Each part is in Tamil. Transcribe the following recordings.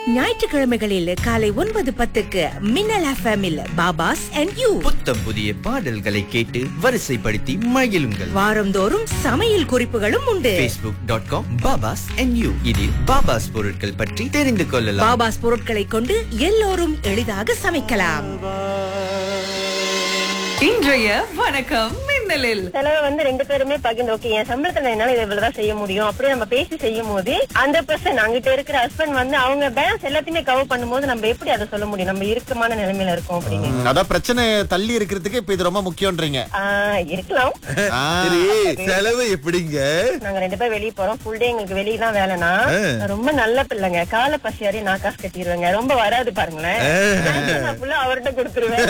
ஞாயிற்றுக்கிழமைகளில் காலை ஒன்பது பத்துக்கு மின்னல் எஃப்எம்மில் பாபாஸ் அண்ட் யூ புத்தம் புதிய பாடல்களை கேட்டு வரிசைப்படுத்தி மகிழுங்கள் வாரந்தோறும் சமையல் குறிப்புகளும் உண்டு facebook.com dot com Baba's and you இதில் பாபாஸ் பொருட்கள் பற்றி தெரிந்து கொள்ளலாம் பாபாஸ் பொருட்களை கொண்டு எல்லோரும் எளிதாக சமைக்கலாம் இன்றைய வணக்கம் மின்னலில் செலவை வந்து ரெண்டு பேருமே பகிர்ந்து ஓகே என் சம்பளத்துல என்னால இது இவ்வளவுதான் செய்ய முடியும் அப்படியே நம்ம பேசி செய்யும் போது அந்த பர்சன் அங்கிட்ட இருக்கிற ஹஸ்பண்ட் வந்து அவங்க பேலன்ஸ் எல்லாத்தையுமே கவர் பண்ணும்போது நம்ம எப்படி அதை சொல்ல முடியும் நம்ம இறுக்கமான நிலைமையில இருக்கோம் அப்படின்னு ம், அதான் பிரச்சனை தள்ளி இருக்கிறதுக்கு இப்ப இது ரொம்ப முக்கியம்ன்றீங்க ஆஹ் இருக்கலாம் ஆ, சரி செலவு எப்படிங்க நாங்க ரெண்டு பேரும் வெளிய போறோம் ஃபுல் டே எங்களுக்கு வெளிய தான் வேலைனா நான் ரொம்ப நல்ல பிள்ளைங்க கால பசியாரி நான் காசு கட்டிடுவேங்க ரொம்ப வராது பாருங்களேன் நான் ஃபுல்லா அவர்கிட்ட கொடுத்துருவேன்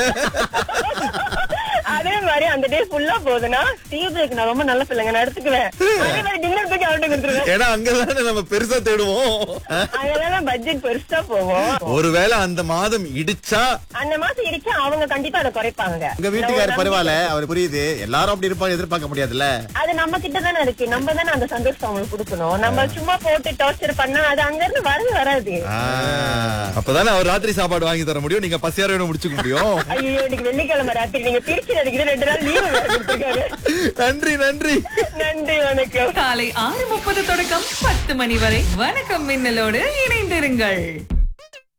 அதே மாதிரி அந்த டே ஃபுல்லா போகுதுன்னா டீ பிரேக் நான் ரொம்ப நல்ல பிள்ளைங்க நான் எடுத்துக்குவேன் அதே மாதிரி டின்னர் பிரேக் அவர்கிட்ட கொடுத்துருவேன் ஏன்னா அங்கதானே நம்ம பெருசா தேடுவோம் அதெல்லாம் பட்ஜெட் பெருசா போகும் ஒருவேளை அந்த மாதம் இடிச்சா அந்த மாசம் இடிச்சா அவங்க கண்டிப்பா அதை குறைப்பாங்க உங்க வீட்டுக்காரர் பரவாயில்ல அவர் புரியுது எல்லாரும் அப்படி இருப்பாங்க எதிர்பார்க்க முடியாதுல்ல அது நம்ம கிட்ட தானே இருக்கு நம்ம தானே அந்த சந்தோஷம் அவங்களுக்கு கொடுக்கணும் நம்ம சும்மா போட்டு டார்ச்சர் பண்ணா அது அங்க இருந்து வரது வராது அப்பதானே அவர் ராத்திரி சாப்பாடு வாங்கி தர முடியும் நீங்க பசியார வேணும் முடிச்சுக்க முடியும் ஐயோ இன்னைக்கு வெள்ளிக்கிழமை ராத்திரி நீங்க திருச்சி அடிக்குது ரெண்டு நாள் லீவு கொடுத்துருக்காரு நன்றி நன்றி நன்றி வணக்கம் காலை ஆறு முப்பது தொடக்கம் பத்து மணி வரை வணக்கம் மின்னலோடு இணைந்திருங்கள்